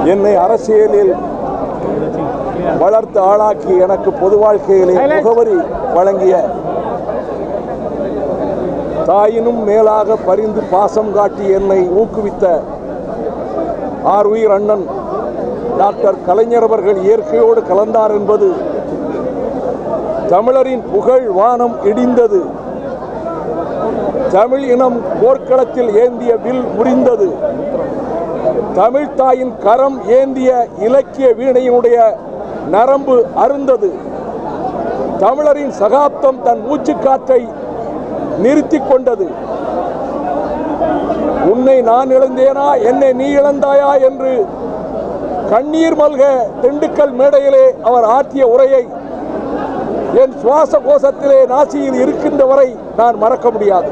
என்னை அரசியலில் வளர்த்து ஆளாக்கி எனக்கு பொது வாழ்க்கையிலே முகவரி வழங்கிய தாயினும் மேலாக பரிந்து பாசம் காட்டி என்னை ஊக்குவித்த ஆர் உயிர் அண்ணன் டாக்டர் கலைஞர் அவர்கள் இயற்கையோடு கலந்தார் என்பது தமிழரின் புகழ் வானம் இடிந்தது தமிழ் இனம் போர்க்களத்தில் ஏந்திய வில் முறிந்தது தமிழ் தாயின் கரம் ஏந்திய இலக்கிய வீணையினுடைய நரம்பு அருந்தது தமிழரின் சகாப்தம் தன் மூச்சுக்காற்றை நிறுத்தி கொண்டது உன்னை நான் இழந்தேனா என்னை நீ இழந்தாயா என்று கண்ணீர் மல்க திண்டுக்கல் மேடையிலே அவர் ஆற்றிய உரையை என் சுவாச கோஷத்திலே நாசியில் இருக்கின்ற வரை நான் மறக்க முடியாது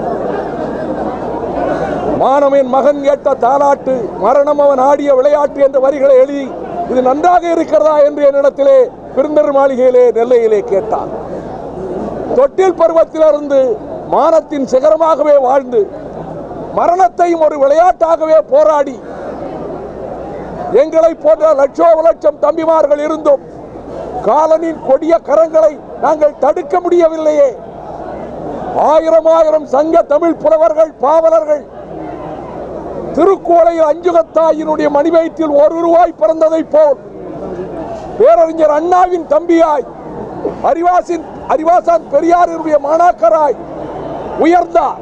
மானம் என் மகன் கேட்ட தாலாட்டு மரணம் அவன் ஆடிய விளையாட்டு என்ற வரிகளை எழுதி இது நன்றாக இருக்கிறதா என்று என்னிடத்திலே பிருந்தர் மாளிகையிலே நெல்லையிலே கேட்டான் தொட்டில் பருவத்திலிருந்து மானத்தின் சிகரமாகவே வாழ்ந்து மரணத்தையும் ஒரு விளையாட்டாகவே போராடி எங்களை போன்ற லட்சோப லட்சம் தம்பிமார்கள் இருந்தும் காலனின் கொடிய கரங்களை நாங்கள் தடுக்க முடியவில்லையே ஆயிரம் ஆயிரம் சங்க தமிழ் புலவர்கள் பாவலர்கள் திருக்கோளையில் அஞ்சுகத்தாயினுடைய மணிவயிற்றில் ஒரு ரூபாய் பிறந்ததைப் போல் பேரறிஞர் அண்ணாவின் தம்பியாய் அறிவாசின் அறிவாசான் பெரியாரினுடைய மாணாக்கராய் உயர்ந்தார்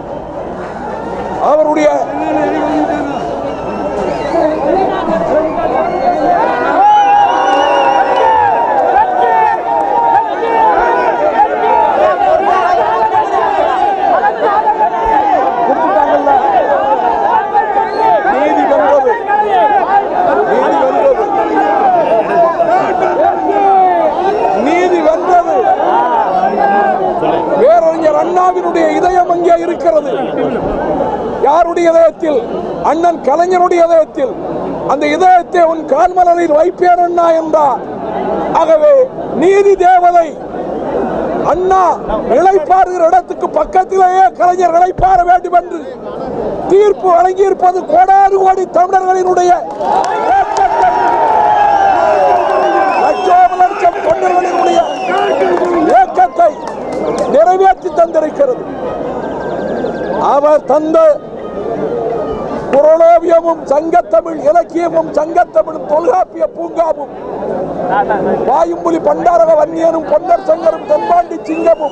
அவருடைய கொடுத்துட்டாங்கல்ல. நீதி வென்றது நீதி வென்றது நீதி வென்றது பேரறிஞர் அண்ணாவினுடைய இதயம் அங்கே இருக்கிறது யாருடைய இதயத்தில் அண்ணன் கலைஞருடைய இதயத்தில் அந்த இதயத்தை உன் கால்மலரில் வைப்பேன் அண்ணா என்றார் ஆகவே நீதி தேவதை அண்ணா இளைப்பாறுகிற இடத்துக்கு பக்கத்திலேயே கலைஞர் இளைப்பாற வேண்டும் என்று தீர்ப்பு வழங்கியிருப்பது கோடாறு கோடி தமிழர்களினுடைய ஏக்கத்தை, லட்சோப லட்சம் தொண்டர்களினுடைய ஏக்கத்தை நிறைவேற்றி தந்திருக்கிறது அவர் தந்த குரலோவியமும் சங்கத்தமிழ் இலக்கியமும் சங்கத்தமிழும் தொல்காப்பிய பூங்காவும் வாயும்புலி பண்டாரக வன்னியனும் பொன்னர் சங்கரும் தென்பாண்டி சிங்கமும்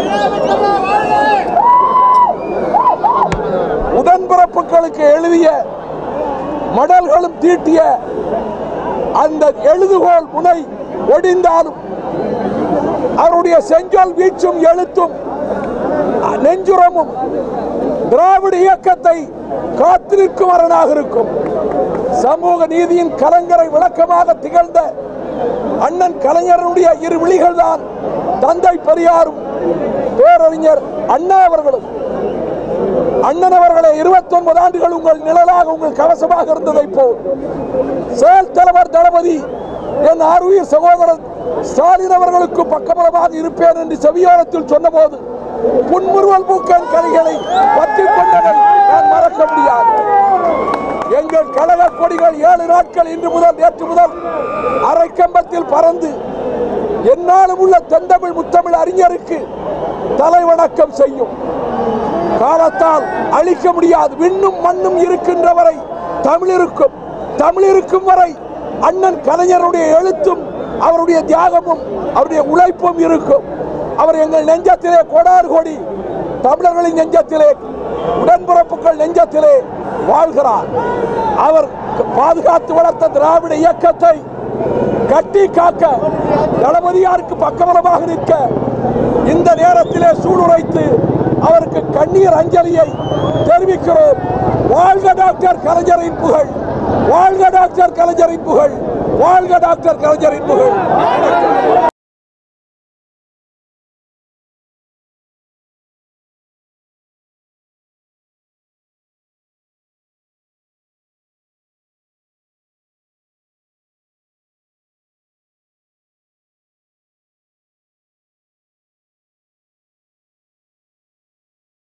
உடன்பிறப்புகளுக்கு எழுதிய மடல்களும் தீட்டிய அந்த எழுதுகோல் முனை ஒடிந்தாலும் அவருடைய செஞ்சொல் வீச்சும் எழுத்தும் நெஞ்சுரமும் திராவிட இயக்கத்தை காத்திருக்கும் வரனாக இருக்கும் சமூக நீதியின் கலங்கரை விளக்கமாக திகழ்ந்த அண்ணன் கலைஞருடைய இரு விழிகள் தான் தந்தை பெரியாரும் பேரறிஞர் அண்ணா அவர்களும் அண்ணன் அவர்களே 29 ஆண்டுகள் உங்கள் நிழலாக உங்கள் கவசமாக இருந்ததை போல் செயல் தலைவர் தளபதி என் ஆர்வீர் சகோதரர் ஸ்டாலின் அவர்களுக்கு பக்கபலமாக இருப்பேன் என்று செவியோரத்தில் சொன்னபோது புன்முறுவல் பூக்கன் கலைகளை பற்றி கொண்டதை நான் மறக்க முடியாது எங்கள் கழக கொடிகள் ஏழு நாட்கள் இன்று முதல் நேற்று முதல் அரைக்கம்பத்தில் பறந்து என்னாலும் உள்ள தென்தமிழ் முத்தமிழ் அறிஞருக்கு தலைவணக்கம் செய்யும் காலத்தால் அழிக்க முடியாது விண்ணும் மண்ணும் இருக்கின்ற வரை தமிழ் இருக்கும் தமிழ் இருக்கும் வரை அண்ணன் கலைஞருடைய எழுத்தும் அவருடைய தியாகமும் அவருடைய உழைப்பும் இருக்கும் அவர் எங்கள் நெஞ்சத்திலே கோடாறு கோடி தமிழர்களின் நெஞ்சத்திலே உடன்பிறப்புகள் நெஞ்சத்திலே வாழ்கிறார் அவர் பாதுகாத்து வளர்த்த திராவிட இயக்கத்தை கட்டி காக்க தளபதியாருக்கு பக்கபலமாக நிற்க இந்த நேரத்திலே சூளுரைத்து அவருக்கு கண்ணீர் அஞ்சலியை தெரிவிக்கிறோம் வாழ்க டாக்டர் கலைஞரின் புகழ் வாழ்க டாக்டர் கலைஞரின் புகழ் வாழ்க டாக்டர் கலைஞரின் புகழ்